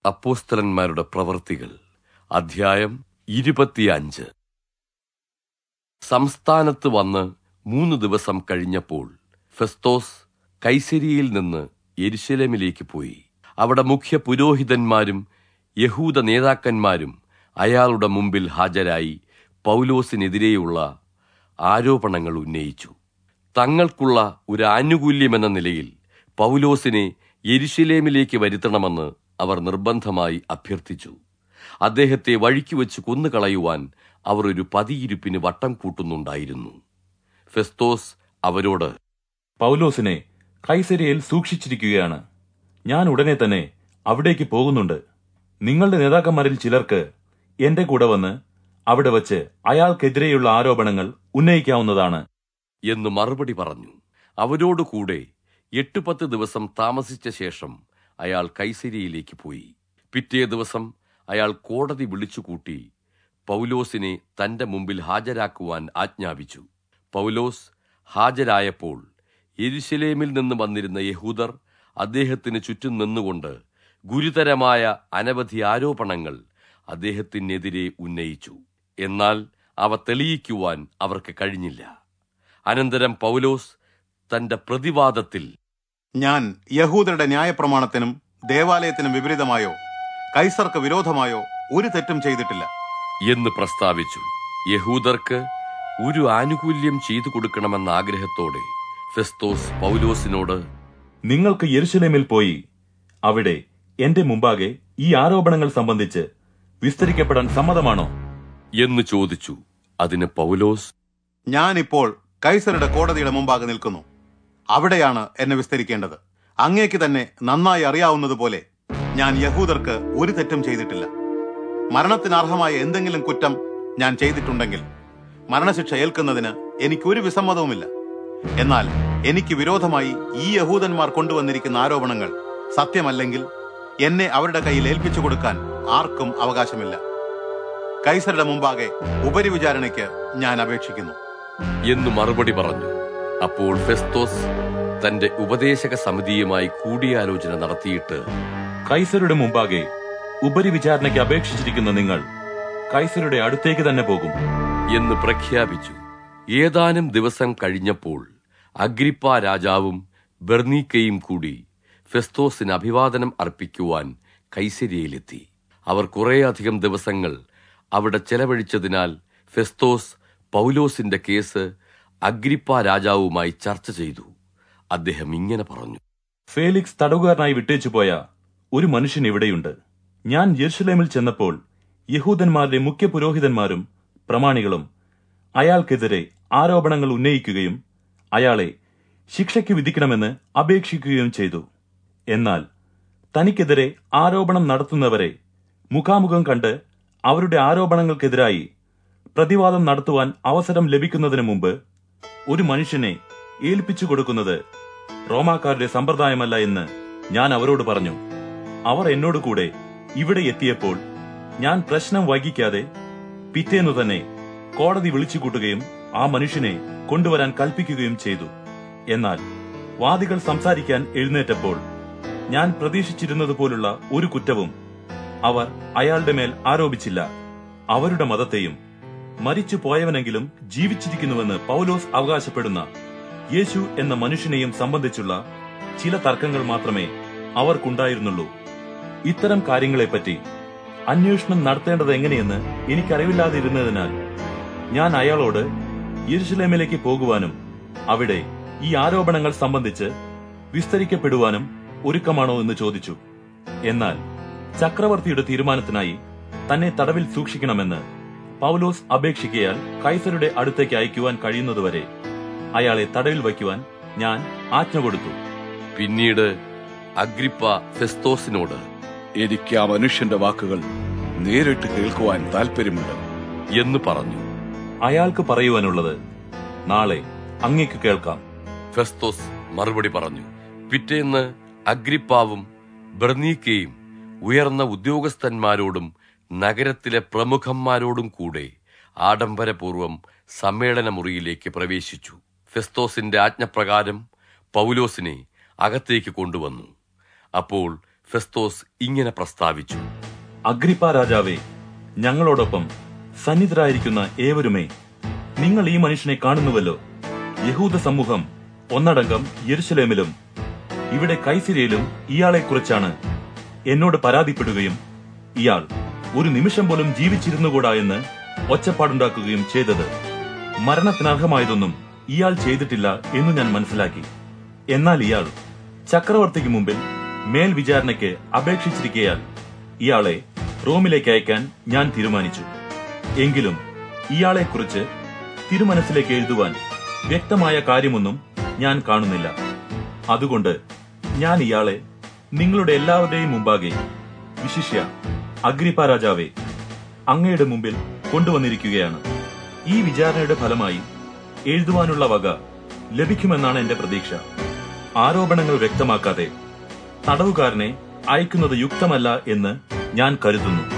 അപ്പോസ്തലന്മാരുടെ പ്രവൃത്തികൾ അധ്യായം ഇരുപത്തിയഞ്ച് സംസ്ഥാനത്ത് വന്ന് മൂന്ന് ദിവസം കഴിഞ്ഞപ്പോൾ ഫെസ്തോസ് കൈസരിയിൽ നിന്ന് യെരുശലേമിലേക്ക് പോയി അവിടെ മുഖ്യ പുരോഹിതന്മാരും യഹൂദ നേതാക്കന്മാരും അയാളുടെ മുമ്പിൽ ഹാജരായി പൗലോസിനെതിരെയുള്ള ആരോപണങ്ങൾ ഉന്നയിച്ചു തങ്ങൾക്കുള്ള ഒരു ആനുകൂല്യമെന്ന നിലയിൽ പൗലോസിനെ യെരുശലേമിലേക്ക് വരുത്തണമെന്ന് അവർ നിർബന്ധമായി അഭ്യർത്ഥിച്ചു അദ്ദേഹത്തെ വഴിക്ക് വെച്ച് കൊന്നുകളയുവാൻ അവർ ഒരു പതിയിരുപ്പിന് വട്ടം കൂട്ടുന്നുണ്ടായിരുന്നു ഫെസ്തോസ് അവരോട് പൗലോസിനെ കൈസരിയിൽ സൂക്ഷിച്ചിരിക്കുകയാണ് ഞാൻ ഉടനെ തന്നെ അവിടേക്ക് പോകുന്നുണ്ട് നിങ്ങളുടെ നേതാക്കന്മാരിൽ ചിലർക്ക് എന്റെ കൂടെ വന്ന് അവിടെ വച്ച് അയാൾക്കെതിരെയുള്ള ആരോപണങ്ങൾ ഉന്നയിക്കാവുന്നതാണ് എന്ന് മറുപടി പറഞ്ഞു അവരോടുകൂടെ എട്ട് പത്ത് ദിവസം താമസിച്ച ശേഷം അയാൾ കൈസരിയിലേക്ക് പോയി പിറ്റേ ദിവസം അയാൾ കോടതി വിളിച്ചുകൂട്ടി പൗലോസിനെ തന്റെ മുമ്പിൽ ഹാജരാക്കുവാൻ ആജ്ഞാപിച്ചു പൗലോസ് ഹാജരായപ്പോൾ യെരുശലേമിൽ നിന്ന് വന്നിരുന്ന യഹൂദർ അദ്ദേഹത്തിന് ചുറ്റും നിന്നുകൊണ്ട് ഗുരുതരമായ അനവധി ആരോപണങ്ങൾ അദ്ദേഹത്തിനെതിരെ ഉന്നയിച്ചു എന്നാൽ അവ തെളിയിക്കുവാൻ അവർക്ക് കഴിഞ്ഞില്ല അനന്തരം പൗലോസ് തന്റെ പ്രതിവാദത്തിൽ ഞാൻ യഹൂദരുടെ ന്യായപ്രമാണത്തിനും ദേവാലയത്തിനും വിപരീതമായോ കൈസർക്ക് വിരോധമായോ ഒരു തെറ്റും ചെയ്തിട്ടില്ല എന്ന് പ്രസ്താവിച്ചു യഹൂദർക്ക് ഒരു ആനുകൂല്യം ചെയ്തു കൊടുക്കണമെന്ന ആഗ്രഹത്തോടെ ഫെസ്തോസ് പൗലോസിനോട് നിങ്ങൾക്ക് യെരുശലേമിൽ പോയി അവിടെ എന്റെ മുമ്പാകെ ഈ ആരോപണങ്ങൾ സംബന്ധിച്ച് വിസ്തരിക്കപ്പെടാൻ സമ്മതമാണോ എന്ന് ചോദിച്ചു അതിന് പൗലോസ് ഞാനിപ്പോൾ കൈസരുടെ കോടതിയുടെ മുമ്പാകെ നിൽക്കുന്നു അവിടെയാണ് എന്നെ വിസ്തരിക്കേണ്ടത് അങ്ങേക്ക് തന്നെ നന്നായി അറിയാവുന്നതുപോലെ ഞാൻ യഹൂദർക്ക് ഒരു തെറ്റും ചെയ്തിട്ടില്ല മരണത്തിന് അർഹമായ എന്തെങ്കിലും കുറ്റം ഞാൻ ചെയ്തിട്ടുണ്ടെങ്കിൽ മരണശിക്ഷ ഏൽക്കുന്നതിന് എനിക്കൊരു വിസമ്മതവുമില്ല എന്നാൽ എനിക്ക് വിരോധമായി ഈ യഹൂദന്മാർ കൊണ്ടുവന്നിരിക്കുന്ന ആരോപണങ്ങൾ സത്യമല്ലെങ്കിൽ എന്നെ അവരുടെ കയ്യിൽ ഏൽപ്പിച്ചു കൊടുക്കാൻ ആർക്കും അവകാശമില്ല കൈസരുടെ മുമ്പാകെ ഉപരിവിചാരണയ്ക്ക് ഞാൻ അപേക്ഷിക്കുന്നു എന്ന് മറുപടി പറഞ്ഞു അപ്പോൾ ഫെസ്തോസ് തന്റെ ഉപദേശക സമിതിയുമായി കൂടിയാലോചന നടത്തിയിട്ട് കൈസരുടെ മുമ്പാകെ ഉപരിവിചാരണയ്ക്ക് അപേക്ഷിച്ചിരിക്കുന്ന നിങ്ങൾ കൈസരുടെ അടുത്തേക്ക് തന്നെ പോകും എന്ന് പ്രഖ്യാപിച്ചു ഏതാനും ദിവസം കഴിഞ്ഞപ്പോൾ അഗ്രിപ്പ രാജാവും ബെർണീക്കയും കൂടി ഫെസ്തോസിന് അഭിവാദനം അർപ്പിക്കുവാൻ കൈസരിയയിലെത്തി അവർ കുറേയധികം ദിവസങ്ങൾ അവിടെ ചെലവഴിച്ചതിനാൽ ഫെസ്തോസ് പൗലോസിന്റെ കേസ് അഗ്രിപ്പ രാജാവുമായി ചർച്ച ചെയ്തു അദ്ദേഹം ഇങ്ങനെ പറഞ്ഞു ഫേലിക്സ് തടവുകാരനായി വിട്ടേച്ചു പോയ ഒരു മനുഷ്യൻ ഇവിടെയുണ്ട് ഞാൻ യെരുശലേമിൽ ചെന്നപ്പോൾ യഹൂദന്മാരുടെ മുഖ്യ പുരോഹിതന്മാരും പ്രമാണികളും അയാൾക്കെതിരെ ആരോപണങ്ങൾ ഉന്നയിക്കുകയും അയാളെ ശിക്ഷയ്ക്ക് വിധിക്കണമെന്ന് അപേക്ഷിക്കുകയും ചെയ്തു എന്നാൽ തനിക്കെതിരെ ആരോപണം നടത്തുന്നവരെ മുഖാമുഖം കണ്ട് അവരുടെ ആരോപണങ്ങൾക്കെതിരായി പ്രതിവാദം നടത്തുവാൻ അവസരം ലഭിക്കുന്നതിന് മുമ്പ് ഒരു മനുഷ്യനെ ഏൽപ്പിച്ചു കൊടുക്കുന്നത് റോമാക്കാരുടെ സമ്പ്രദായമല്ല എന്ന് ഞാൻ അവരോട് പറഞ്ഞു അവർ എന്നോട് കൂടെ ഇവിടെ എത്തിയപ്പോൾ ഞാൻ പ്രശ്നം വൈകിക്കാതെ പിറ്റേന്നു തന്നെ കോടതി വിളിച്ചു കൂട്ടുകയും ആ മനുഷ്യനെ കൊണ്ടുവരാൻ കൽപ്പിക്കുകയും ചെയ്തു എന്നാൽ വാദികൾ സംസാരിക്കാൻ എഴുന്നേറ്റപ്പോൾ ഞാൻ പ്രതീക്ഷിച്ചിരുന്നതുപോലുള്ള ഒരു കുറ്റവും അവർ അയാളുടെ മേൽ ആരോപിച്ചില്ല അവരുടെ മതത്തെയും മരിച്ചു പോയവനെങ്കിലും ജീവിച്ചിരിക്കുന്നുവെന്ന് പൗലോസ് അവകാശപ്പെടുന്ന യേശു എന്ന മനുഷ്യനെയും സംബന്ധിച്ചുള്ള ചില തർക്കങ്ങൾ മാത്രമേ അവർക്കുണ്ടായിരുന്നുള്ളൂ ഇത്തരം കാര്യങ്ങളെപ്പറ്റി അന്വേഷണം നടത്തേണ്ടത് എങ്ങനെയെന്ന് എനിക്കറിവില്ലാതിരുന്നതിനാൽ ഞാൻ അയാളോട് യെരുശലേമിലേക്ക് പോകുവാനും അവിടെ ഈ ആരോപണങ്ങൾ സംബന്ധിച്ച് വിസ്തരിക്കപ്പെടുവാനും ഒരുക്കമാണോ എന്ന് ചോദിച്ചു എന്നാൽ ചക്രവർത്തിയുടെ തീരുമാനത്തിനായി തന്നെ തടവിൽ സൂക്ഷിക്കണമെന്ന് പൗലോസ് അപേക്ഷിക്കയാൽ കൈസരുടെ അടുത്തേക്ക് അയക്കുവാൻ കഴിയുന്നതുവരെ അയാളെ തടവിൽ വയ്ക്കുവാൻ ഞാൻ ആജ്ഞ കൊടുത്തു പിന്നീട് അഗ്രിപ്പ ഫെസ്തോസിനോട് എനിക്ക് ആ മനുഷ്യന്റെ വാക്കുകൾ നേരിട്ട് കേൾക്കുവാൻ താല്പര്യമുണ്ട് എന്ന് പറഞ്ഞു അയാൾക്ക് പറയുവാനുള്ളത് നാളെ അങ്ങേക്ക് കേൾക്കാം ഫെസ്തോസ് മറുപടി പറഞ്ഞു പിറ്റേന്ന് അഗ്രിപ്പാവും ബർണീക്കയും ഉയർന്ന ഉദ്യോഗസ്ഥന്മാരോടും നഗരത്തിലെ പ്രമുഖന്മാരോടും കൂടെ ആഡംബരപൂർവം സമ്മേളന മുറിയിലേക്ക് പ്രവേശിച്ചു ഫെസ്തോസിന്റെ ആജ്ഞപ്രകാരം പൗലോസിനെ അകത്തേക്ക് കൊണ്ടുവന്നു അപ്പോൾ ഫെസ്തോസ് ഇങ്ങനെ പ്രസ്താവിച്ചു അഗ്രിപ്പ രാജാവേ ഞങ്ങളോടൊപ്പം സന്നിധരായിരിക്കുന്ന ഏവരുമേ നിങ്ങൾ ഈ മനുഷ്യനെ കാണുന്നുവല്ലോ യഹൂദ സമൂഹം ഒന്നടങ്കം യെരുശലേമിലും ഇവിടെ കൈസിരയിലും ഇയാളെക്കുറിച്ചാണ് എന്നോട് പരാതിപ്പെടുകയും ഇയാൾ ഒരു നിമിഷം പോലും ജീവിച്ചിരുന്നുകൂടാ എന്ന് ഒച്ചപ്പാടുണ്ടാക്കുകയും ചെയ്തത് മരണത്തിനർഹമായതൊന്നും ഇയാൾ ചെയ്തിട്ടില്ല എന്ന് ഞാൻ മനസ്സിലാക്കി എന്നാൽ ഇയാൾ ചക്രവർത്തിക്ക് മുമ്പിൽ മേൽവിചാരണയ്ക്ക് അപേക്ഷിച്ചിരിക്കയാൽ ഇയാളെ റോമിലേക്ക് അയക്കാൻ ഞാൻ തീരുമാനിച്ചു എങ്കിലും ഇയാളെക്കുറിച്ച് തിരുമനസ്സിലേക്ക് എഴുതുവാൻ വ്യക്തമായ കാര്യമൊന്നും ഞാൻ കാണുന്നില്ല അതുകൊണ്ട് ഞാൻ ഇയാളെ നിങ്ങളുടെ എല്ലാവരുടെയും മുമ്പാകെ വിശിഷ്യ അഗ്രിപ്പ രാജാവേ അങ്ങയുടെ മുമ്പിൽ കൊണ്ടുവന്നിരിക്കുകയാണ് ഈ വിചാരണയുടെ ഫലമായി എഴുതുവാനുള്ള വക ലഭിക്കുമെന്നാണ് എന്റെ പ്രതീക്ഷ ആരോപണങ്ങൾ വ്യക്തമാക്കാതെ തടവുകാരനെ അയക്കുന്നത് യുക്തമല്ല എന്ന് ഞാൻ കരുതുന്നു